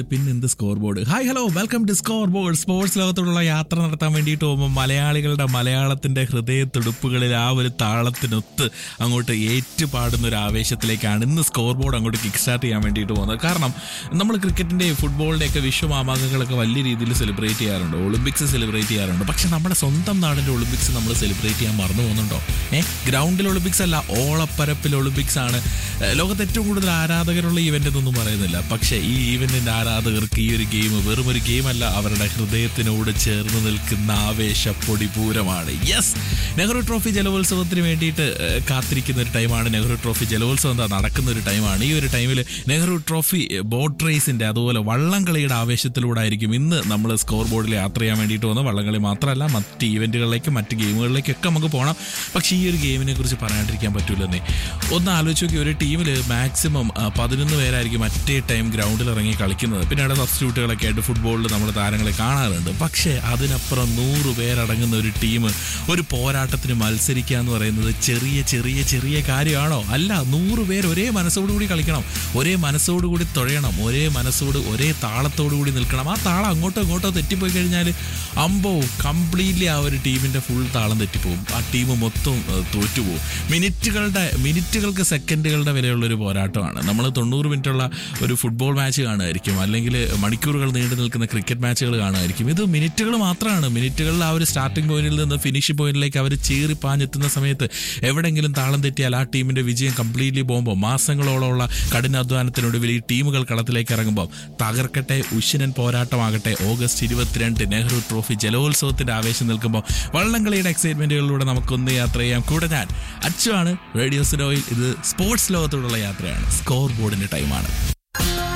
കഴിഞ്ഞാൽ പിന്നെ എന്ത് scoreboard hi hello welcome to scoreboard sports ലോകത്തോടുള്ള യാത്ര നടത്താൻ വേണ്ടിയിട്ട് പോകുമ്പോൾ മലയാളികളുടെ മലയാളത്തിന്റെ ഹൃദയത്തുടുപ്പുകളിൽ ആ ഒരു താളത്തിനൊത്ത് അങ്ങോട്ട് ഏറ്റുപാടുന്ന ഒരു ആവേശത്തിലേക്കാണ് ഇന്ന് സ്കോർ ബോർഡ് അങ്ങോട്ട് കിക്ക് സ്റ്റാർട്ട് ചെയ്യാൻ വേണ്ടിയിട്ട് പോകുന്നത് കാരണം നമ്മൾ ക്രിക്കറ്റിന്റെ ഫുട്ബോളിന്റെ ഒക്കെ വിശ്വമാമാകങ്ങളൊക്കെ വലിയ രീതിയിൽ സെലിബ്രേറ്റ് ചെയ്യാറുണ്ട് ഒളിമ്പിക്സ് സെലിബ്രേറ്റ് ചെയ്യാറുണ്ട് പക്ഷെ നമ്മുടെ സ്വന്തം നാടിന്റെ ഒളിമ്പിക്സ് നമ്മൾ സെലിബ്രേറ്റ് ചെയ്യാൻ മറന്നു പോകുന്നുണ്ടോ ഏഹ് ഗ്രൗണ്ടിൽ ഒളിമ്പിക്സ് അല്ല ഓളപ്പരപ്പിൽ ഒളിമ്പിക്സ് ആണ് ഏഹ് ലോകത്ത് ഏറ്റവും കൂടുതൽ ആരാധകരുള്ള ഈവന്റ് എന്നൊന്നും പറയുന്നില്ല പക്ഷേ ഈ ഈവന്റിന്റെ ആരാധകർക്ക് ഈ ഒരു ഗെയിം വെറും ഒരു ഗെയിമല്ല അവരുടെ ഹൃദയത്തിനോട് ചേർന്ന് നിൽക്കുന്ന ആവേശ പൊടിപൂരമാണ് യെസ് നെഹ്റു ട്രോഫി ജലോത്സവത്തിന് വേണ്ടിയിട്ട് ഏഹ്, കാത്തിരിക്കുന്ന ഒരു ടൈമാണ് നെഹ്റു ട്രോഫി ജലോത്സവം എന്താ നടക്കുന്ന ഒരു ടൈമാണ് ഈ ഒരു ടൈമിൽ നെഹ്റു ട്രോഫി ബോട്ട് റേസിന്റെ അതുപോലെ വള്ളംകളിയുടെ ആവേശത്തിലൂടെ ആയിരിക്കും ഇന്ന് നമ്മൾ സ്കോർ ബോർഡിൽ യാത്ര ചെയ്യാൻ വേണ്ടിയിട്ട് പോകുന്നത് വള്ളംകളി മാത്രമല്ല മറ്റ് ഈവന്റുകളിലേക്കും മറ്റ് ഗെയിമുകളിലേക്കൊക്കെ നമുക്ക് പോകണം പക്ഷേ ഈ ഒരു ഗെയിമിനെ കുറിച്ച് പറയാണ്ടിരിക്കാൻ പറ്റൂലെന്നേ ഒന്ന് ആലോചിച്ച് നോക്കി ഒരു ടീമിൽ മാക്സിമം പതിനൊന്ന് പേരായിരിക്കും മറ്റേ ടൈം ഗ്രൗണ്ടിൽ ഇറങ്ങി കളിക്കുന്നത് പിന്നെ അവിടെ സബ്സ്റ്റിറ്റ്യൂട്ടുകളൊക്കെ ആയിട്ട് ഫുട്ബോളിൽ നമ്മൾ താരങ്ങളെ കാണാറുണ്ട് പക്ഷേ അതിനപ്പുറം നൂറ് പേരടങ്ങുന്ന ഒരു ടീം ഒരു പോരാട്ടത്തിന് മത്സരിക്കുക എന്ന് പറയുന്നത് ചെറിയ ചെറിയ ചെറിയ കാര്യമാണോ അല്ല നൂറ് പേര് ഒരേ മനസ്സോടുകൂടി കളിക്കണം ഒരേ മനസ്സോടുകൂടി തുഴയണം ഒരേ മനസ്സോട് ഒരേ താളത്തോടു കൂടി നിൽക്കണം ആ താളം അങ്ങോട്ടോ ഇങ്ങോട്ടോ തെറ്റിപ്പോയി കഴിഞ്ഞാൽ അമ്പോ കംപ്ലീറ്റ്ലി ആ ഒരു ടീമിന്റെ ഫുൾ താളം തെറ്റിപ്പോകും ആ ടീം മൊത്തം ഏഹ്, തോറ്റുപോകും മിനിറ്റുകളുടെ മിനിറ്റുകൾക്ക് സെക്കൻഡുകളുടെ വിലയുള്ള ഒരു പോരാട്ടമാണ് നമ്മൾ തൊണ്ണൂറ് മിനിറ്റുള്ള ഒരു ഫുട്ബോൾ മാച്ച് കാണുമായിരിക്കും അല്ലെങ്കിൽ മണിക്കൂറുകൾ നീണ്ടു നിൽക്കുന്ന ക്രിക്കറ്റ് മാച്ചുകൾ കാണുമായിരിക്കും ഇത് മിനിറ്റുകൾ മാത്രമാണ് മിനിറ്റുകളിൽ ആ ഒരു സ്റ്റാർട്ടിംഗ് പോയിന്റിൽ നിന്ന് ഫിനിഷ് പോയിന്റിലേക്ക് അവർ ചീറി പാഞ്ഞെത്തുന്ന സമയത്ത് എവിടെങ്കിലും താളം തെറ്റിയാൽ ആ ടീമിന്റെ വിജയം കംപ്ലീറ്റ്ലി പോകുമ്പോൾ മാസങ്ങളോളമുള്ള കഠിനാധ്വാനത്തിനൊടുവിൽ ഈ ടീമുകൾ കളത്തിലേക്ക് ഇറങ്ങുമ്പോൾ തകർക്കട്ടെ ഉഷ്യനൻ പോരാട്ടമാകട്ടെ ഓഗസ്റ്റ് ഇരുപത്തിരണ്ട് നെഹ്റു ട്രോഫി ജലോത്സവത്തിന്റെ ആവേശം നിൽക്കുമ്പോൾ വള്ളംകളിയുടെ എക്സൈറ്റ്മെന്റുകളിലൂടെ നമുക്കൊന്ന് യാത്ര ചെയ്യാം കൂടെ ഞാൻ അച്ചുവാണ് റേഡിയോ സിനോയിൽ ഇത് സ്പോർട്സ് ലോകത്തോടുള്ള യാത്രയാണ് സ്കോർ ബോർഡിന്റെ ടൈമാണ്